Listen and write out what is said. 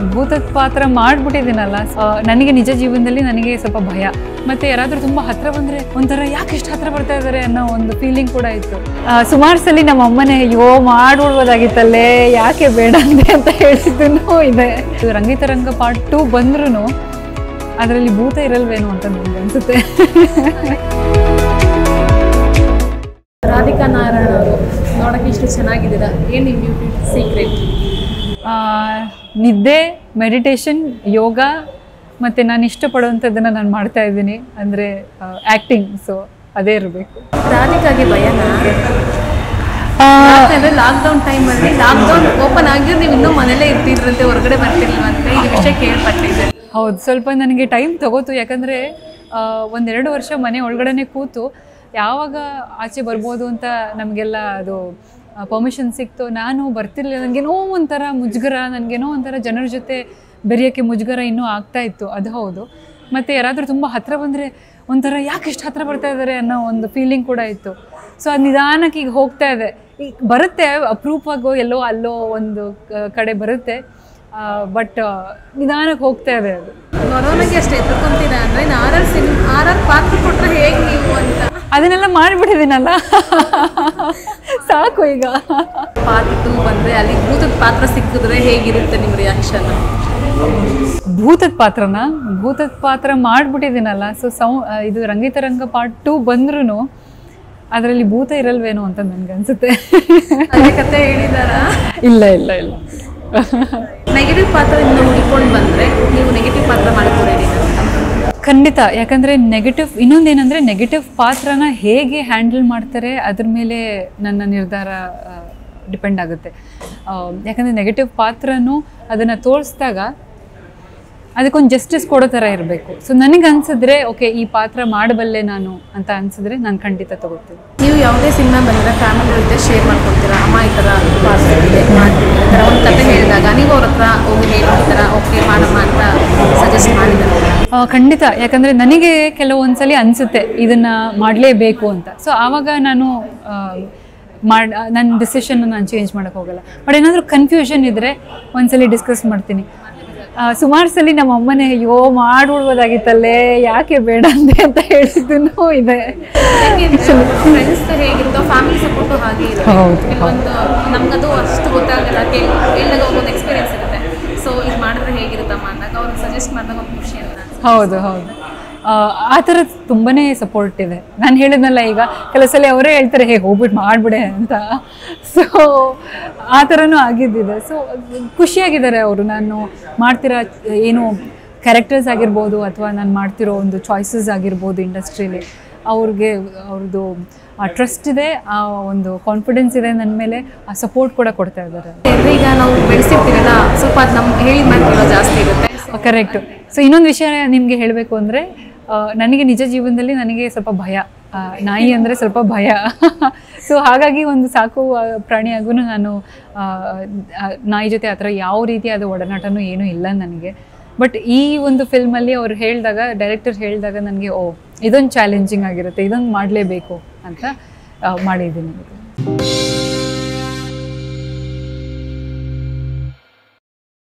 ಭೂತದ ಪಾತ್ರ ಮಾಡ್ಬಿಟ್ಟಿದ್ದೀನಲ್ಲ ಆ, ನನಗೆ ನಿಜ ಜೀವನದಲ್ಲಿ ನನಗೆ ಸ್ವಲ್ಪ ಭಯ ಮತ್ತೆ ಯಾರಾದ್ರೂ ತುಂಬಾ ಹತ್ರ ಬಂದ್ರೆ ಒಂಥರ ಯಾಕೆ ಇಷ್ಟು ಹತ್ರ ಬರ್ತಾ ಇದ್ದಾರೆ ಅನ್ನೋ ಒಂದು ಫೀಲಿಂಗ್ ಕೂಡ ಇತ್ತು ಆ, ಸುಮಾರು ಸಲ ನಮ್ಮ ಅಮ್ಮನೇ ಅಯ್ಯೋ ಮಾಡ್ಬಿಡ್ಬೋದಾಗಿತ್ತಲ್ಲೇ ಯಾಕೆ ಬೇಡ ಅಂದೆ ಅಂತ ಹೇಳಿದ್ದೂ ಇದೆ ಇದು ರಂಗಿತರಂಗ ಪಾರ್ಟ್ ಟೂ ಬಂದ್ರೂ ಅದರಲ್ಲಿ ಭೂತ ಇರಲ್ವೇನೋ ಅಂತ ನನಗೆ ಅನ್ಸುತ್ತೆ ರಾಧಿಕಾ ನಾರಾಯಣ ಅವರು ನೋಡೋಕೆ ಇಷ್ಟು ಚೆನ್ನಾಗಿದ್ದೀರಾ ಏನು ನಿಮ್ಮ ಬ್ಯೂಟಿ ಸೀಕ್ರೆಟ್ ಆ, ನಿದ್ದೆ ಮೆಡಿಟೇಷನ್ ಯೋಗ ಮತ್ತು ನಾನು ಇಷ್ಟಪಡುವಂಥದ್ದನ್ನು ನಾನು ಮಾಡ್ತಾ ಇದ್ದೀನಿ ಅಂದರೆ ಆ್ಯಕ್ಟಿಂಗ್ ಸೊ ಅದೇ ಇರಬೇಕು ರಾಧಿಕಾಗೆ ಭಯನಾ ಯಾಕಂದ್ರೆ ಲಾಕ್ಡೌನ್ ಟೈಮಲ್ಲಿ ಲಾಕ್ಡೌನ್ ಓಪನ್ ಆಗಿರೋ ನೀವು ಇನ್ನೂ ಮನೇಲೇ ಇರ್ತಿದ್ರಂತೆ ಹೊರಗಡೆ ಬರ್ತಿರ್ಲಿಲ್ವಂತೆ ಈ ವಿಷಯ ಕೇಳ್ಪಟ್ಟಿದ್ದೆ ಹೌದು ಸ್ವಲ್ಪ ನನಗೆ ಟೈಮ್ ತಗೋತು ಯಾಕಂದರೆ ಒಂದೆರಡು ವರ್ಷ ಮನೆ ಒಳಗಡೆನೆ ಕೂತು ಯಾವಾಗ ಆಚೆ ಬರ್ಬೋದು ಅಂತ ನಮಗೆಲ್ಲ ಅದು ಪರ್ಮಿಷನ್ ಸಿಕ್ತು ನಾನು ಬರ್ತಿರ್ಲಿಲ್ಲ ನನಗೇನೋ ಒಂಥರ ಮುಜುಗರ ನನಗೇನೋ ಒಂಥರ ಜನರ ಜೊತೆ ಬೆರೆಯೋಕ್ಕೆ ಮುಜುಗರ ಇನ್ನೂ ಆಗ್ತಾ ಇತ್ತು ಅದು ಹೌದು ಮತ್ತು ಯಾರಾದರೂ ತುಂಬ ಹತ್ರ ಬಂದರೆ ಒಂಥರ ಯಾಕೆ ಇಷ್ಟು ಹತ್ರ ಬರ್ತಾ ಇದ್ದಾರೆ ಅನ್ನೋ ಒಂದು ಫೀಲಿಂಗ್ ಕೂಡ ಇತ್ತು ಸೊ ಅದು ನಿಧಾನಕ್ಕೆ ಈಗ ಹೋಗ್ತಾ ಇದೆ ಈಗ ಬರುತ್ತೆ ಅಪರೂಪವಾಗೋ ಎಲ್ಲೋ ಅಲ್ಲೋ ಒಂದು ಕ- ಕಡೆ ಬರುತ್ತೆ ಬಟ್ ನಿಧಾನಕ್ಕೆ ಹೋಗ್ತಾ ಇದೆ ಅದು ಕೊರೋನಾಗೆ ಅಷ್ಟು ಎದುರ್ಕೊಂತೀರಾ ಅಂದರೆ R R cinema R R ಪಾತ್ರ ಕೊಟ್ಟರೆ ಹೇಗೆ ನೀವು ಅಂತ ಅದನ್ನೆಲ್ಲ ಮಾಡಿಬಿಟ್ಟಿದ್ದೀನಲ್ಲ ಸಾಕು ಈಗ ಪಾರ್ಟ್ ಟೂ ಬಂದರೆ ಅಲ್ಲಿ ಭೂತದ ಪಾತ್ರ ಸಿಕ್ಕಿದ್ರೆ ಹೇಗಿರುತ್ತೆ ನಿಮ್ಮ ರಿಯಾಕ್ಷನ್ ಭೂತದ ಪಾತ್ರನ ಭೂತದ ಪಾತ್ರ ಮಾಡಿಬಿಟ್ಟಿದ್ದೀನಲ್ಲ ಸೊ ಸೌ ಆ, ಇದು ರಂಗಿತರಂಗ ಪಾರ್ಟ್ ಟೂ ಬಂದ್ರೂ ಅದರಲ್ಲಿ ಭೂತ ಇರಲ್ವೇನೋ ಅಂತ ನನಗನ್ಸುತ್ತೆ ಅದೇ ಕತೆ ಹೇಳಿದಾರಾ ಇಲ್ಲ ಇಲ್ಲ ಇಲ್ಲ ನೆಗೆಟಿವ್ ಪಾತ್ರ ಇನ್ನು ಹುಡ್ಕೊಂಡು ಬಂದರೆ ನೀವು ನೆಗೆಟಿವ್ ಪಾತ್ರ ಮಾಡ್ಕೊಡಿ ಖಂಡಿತ ಯಾಕಂದರೆ ನೆಗೆಟಿವ್ ಇನ್ನೊಂದೇನೆಂದರೆ ನೆಗೆಟಿವ್ ಪಾತ್ರನ ಹೇಗೆ ಹ್ಯಾಂಡಲ್ ಮಾಡ್ತಾರೆ ಅದ್ರ ಮೇಲೆ ನನ್ನ ನಿರ್ಧಾರ ಡಿಪೆಂಡ್ ಆಗುತ್ತೆ ಆ, ಯಾಕಂದರೆ ನೆಗೆಟಿವ್ ಪಾತ್ರನೂ ಅದನ್ನು ತೋರಿಸಿದಾಗ ಅದಕ್ಕೊಂದು ಜಸ್ಟಿಸ್ ಕೊಡೋ ಥರ ಇರಬೇಕು ಸೊ ನನಗೆ ಅನ್ಸಿದ್ರೆ ಓಕೆ ಈ ಪಾತ್ರ ಮಾಡಬಲ್ಲೆ ನಾನು ಅಂತ ಅನ್ಸಿದ್ರೆ ನಾನು ಖಂಡಿತ ತಗೋತೀನಿ ನೀವು ಯಾವುದೇ ಸಿನಿಮಾ ಬಂದರೆ ಫ್ಯಾಮಿಲಿ ಜೊತೆ ಶೇರ್ ಮಾಡ್ಕೊತೀರಾ ಅಮ್ಮ ಈ ಥರ ಪಾತ್ರ ಇದೆ ಮಾಡ್ತೀನಿ ಈ ಥರ ಒಂದು ಕತೆ ಹೇಳಿದಾಗ ನೀವು ಅವ್ರ ಹತ್ರ ಹೋಗಿ ಹೇಳಿ ಈ ಥರ ಓಕೆ ಮಾಡಮ್ಮ ಅಂತ ಸಜೆಸ್ಟ್ ಮಾಡಿದ್ದಾರೆ ಆ, ಖಂಡಿತ ಯಾಕಂದರೆ ನನಗೆ ಕೆಲವೊಂದ್ಸಲಿ ಅನಿಸುತ್ತೆ ಇದನ್ನು ಮಾಡಲೇಬೇಕು ಅಂತ ಸೊ ಆವಾಗ ನಾನು ಮಾಡಿ ನನ್ನ ಡಿಸಿಷನ್ ನಾನು ಚೇಂಜ್ ಮಾಡೋಕ್ಕೆ ಹೋಗಲ್ಲ ಬಟ್ ಏನಾದರೂ ಕನ್ಫ್ಯೂಷನ್ ಇದ್ದರೆ ಒಂದ್ಸಲಿ ಡಿಸ್ಕಸ್ ಮಾಡ್ತೀನಿ ಸುಮಾರು ಸಲ ನಮ್ಮ ಅಮ್ಮನೇ ಅಯ್ಯೋ ಮಾಡ್ಬಿಡ್ಬೋದಾಗಿತ್ತಲ್ಲೇ ಯಾಕೆ ಬೇಡ ಅಂದೆ ಅಂತ ಹೇಳಿದ್ದೂ ಇದೆ ಫ್ರೆಂಡ್ಸ್ ಹೇಗಿರುತ್ತೋ ಫ್ಯಾಮಿಲಿ ಸಪೋರ್ಟು ಹಾಗೆ ಇರುತ್ತೆ ಹೌದು, ಕೆಲವೊಂದು ನಮ್ಗದು ಅಷ್ಟು ಗೊತ್ತಾಗಲ್ಲ ಕೇಳಿ ಹೇಳಿದಾಗ ಒಂದು ಎಕ್ಸ್ಪೀರಿಯನ್ಸ್ ಇರುತ್ತೆ ಸೊ ಇದು ಮಾಡಿದ್ರೆ ಹೇಗಿರುತ್ತಮ್ಮ ಅಂದಾಗ ಅವ್ರಿಗೆ ಸಜೆಸ್ಟ್ ಮಾಡಿದಾಗ ಒಂದು ಖುಷಿ ಅಂತ ಅನ್ಸುತ್ತೆ. ಹೌದು ಹೌದು ಆ, ಆ ಥರದ್ದು ತುಂಬನೇ ಸಪೋರ್ಟ್ ಇದೆ ನಾನು ಹೇಳಿದ್ನಲ್ಲ ಈಗ ಕೆಲವು ಸಲ ಅವರೇ ಹೇಳ್ತಾರೆ ಹೇ ಹೋಗ್ಬಿಟ್ಟು ಮಾಡಿಬಿಡೆ ಅಂತ ಸೊ ಆ ಥರನೂ ಆಗಿದ್ದಿದೆ ಸೊ ಖುಷಿಯಾಗಿದ್ದಾರೆ ಅವರು ನಾನು ಮಾಡ್ತಿರೋ ಏನು ಕ್ಯಾರೆಕ್ಟರ್ಸ್ ಆಗಿರ್ಬೋದು ಅಥವಾ ನಾನು ಮಾಡ್ತಿರೋ ಒಂದು ಚಾಯ್ಸಸ್ ಆಗಿರ್ಬೋದು ಇಂಡಸ್ಟ್ರೀಲಿ ಅವ್ರಿಗೆ ಅವ್ರದ್ದು ಆ ಟ್ರಸ್ಟ್ ಇದೆ ಆ ಒಂದು ಕಾನ್ಫಿಡೆನ್ಸ್ ಇದೆ ನನ್ನ ಮೇಲೆ ಆ ಸಪೋರ್ಟ್ ಕೂಡ ಕೊಡ್ತಾ ಇದ್ದಾರೆ ಯಾಕಂದ್ರೆ ಈಗ ನಾವು ಬೆಳೆಸಿರ್ತೀವಲ್ಲ ಸ್ವಲ್ಪ ಅದು ನಮ್ಮ ಹೇಳಿ ಮಾಡ್ಕೊಳ್ಳೋ ಜಾಸ್ತಿ ಇರುತ್ತೆ ಕರೆಕ್ಟು ಸೊ ಇನ್ನೊಂದು ವಿಷಯ ನಿಮಗೆ ಹೇಳಬೇಕು ಅಂದರೆ ನನಗೆ ನಿಜ ಜೀವನದಲ್ಲಿ ನನಗೆ ಸ್ವಲ್ಪ ಭಯ ಆ, ನಾಯಿ ಅಂದರೆ ಸ್ವಲ್ಪ ಭಯ ಸೊ ಹಾಗಾಗಿ ಒಂದು ಸಾಕು ಆ, ಪ್ರಾಣಿಯಾಗೂ ನಾನು ಆ, ಆ, ನಾಯಿ ಜೊತೆ ಆ ಥರ ಯಾವ ರೀತಿಯಾದ ಒಡನಾಟನೂ ಏನೂ ಇಲ್ಲ ನನಗೆ ಬಟ್ ಈ ಒಂದು ಫಿಲ್ಮಲ್ಲಿ ಅವ್ರು ಹೇಳಿದಾಗ ಡೈರೆಕ್ಟರ್ ಹೇಳಿದಾಗ ನನಗೆ ಓ ಇದೊಂದು ಚಾಲೆಂಜಿಂಗ್ ಆಗಿರುತ್ತೆ ಇದೊಂದು ಮಾಡಲೇಬೇಕು ಅಂತ ಆ, ಮಾಡಿದ್ದೀನಿ